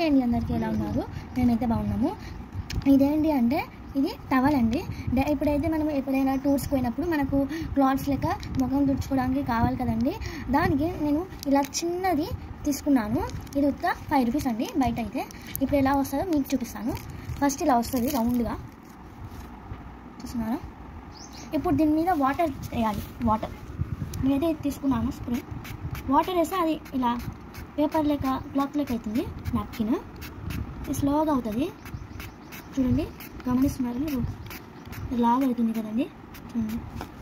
అండి అందరికీ ఎలా ఉన్నారు మేమైతే బాగున్నాము ఇదేంటి అంటే ఇది టవల్ అండి డే- ఇప్పుడైతే మనం ఎప్పుడైనా టూర్స్ పోయినప్పుడు మనకు క్లాత్స్ లెక్క ముఖం తుడుచుకోవడానికి కావాలి కదండి దానికి నేను ఇలా చిన్నది తీసుకున్నాను ఇది ఉత్త ఫైవ్ రూపీస్ అండి బయట అయితే ఇప్పుడు ఎలా వస్తుందో మీకు చూపిస్తాను ఫస్ట్ ఇలా వస్తుంది రౌండ్గా చూస్తున్నారా ఇప్పుడు దీని మీద వాటర్ వేయాలి వాటర్ నేనైతే ఇది తీసుకున్నాను స్ప్రే వాటర్ వేస్తే అది ఇలా పేపర్ లెక్క క్లాత్ లెక్క అవుతుంది నాప్కిన్ ఇది స్లోగా అవుతుంది చూడండి గమనిస్తున్నారు మీరు లాగ్ అవుతుంది కదండి చూడండి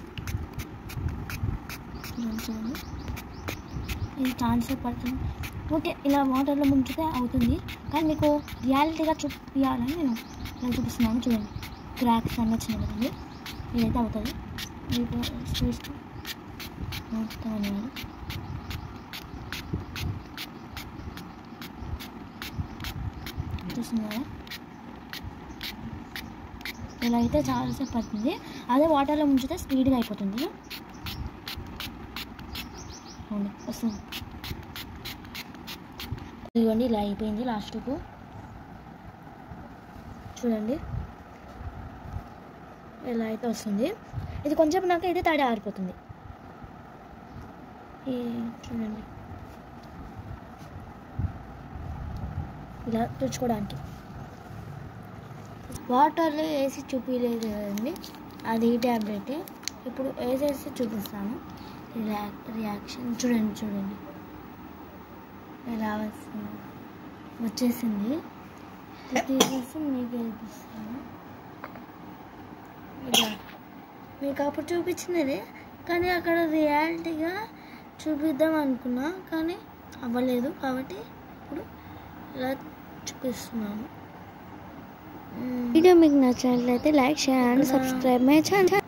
చూడండి చూడండి ఇది ట్రాన్స్ఫర్ పడుతుంది ఓకే ఇలా వాటర్లో ముంచితే అవుతుంది కానీ మీకు రియాలిటీగా చూపించాలని నేను ఇలా చూపిస్తున్నాను చూడండి క్రాక్స్ అన్నీ వచ్చినాయి కదండి ఇదైతే అవుతుంది మీకు చూస్తూ మొత్తం అనేది చూస్తున్నారా ఇలా అయితే చాలాసేపు పడుతుంది అదే వాటర్లో ముంచితే స్పీడ్గా అయిపోతుంది అవును వస్తుంది ఇదిగోండి ఇలా అయిపోయింది లాస్ట్కు చూడండి ఇలా అయితే వస్తుంది ఇది కొంచెం నాకు ఇది తడి ఆరిపోతుంది ఈ చూడండి ఇలా తుడుచుకోవడానికి వాటర్లో వేసి చూపించలేదు కదండి అది ట్యాబ్లెట్ ఇప్పుడు వేసేసి చూపిస్తాను రియా రియాక్షన్ చూడండి చూడండి ఎలా వస్తుంది వచ్చేసింది ఇది తీసేసి మీకు వేపిస్తాను ఇలా మీకు అప్పుడు చూపించినది కానీ అక్కడ రియాలిటీగా చూపిద్దాం అనుకున్నా కానీ అవ్వలేదు కాబట్టి ఇప్పుడు ఇలా చూపిస్తున్నాను వీడియో మీకు నచ్చినట్లయితే like share and subscribe my channel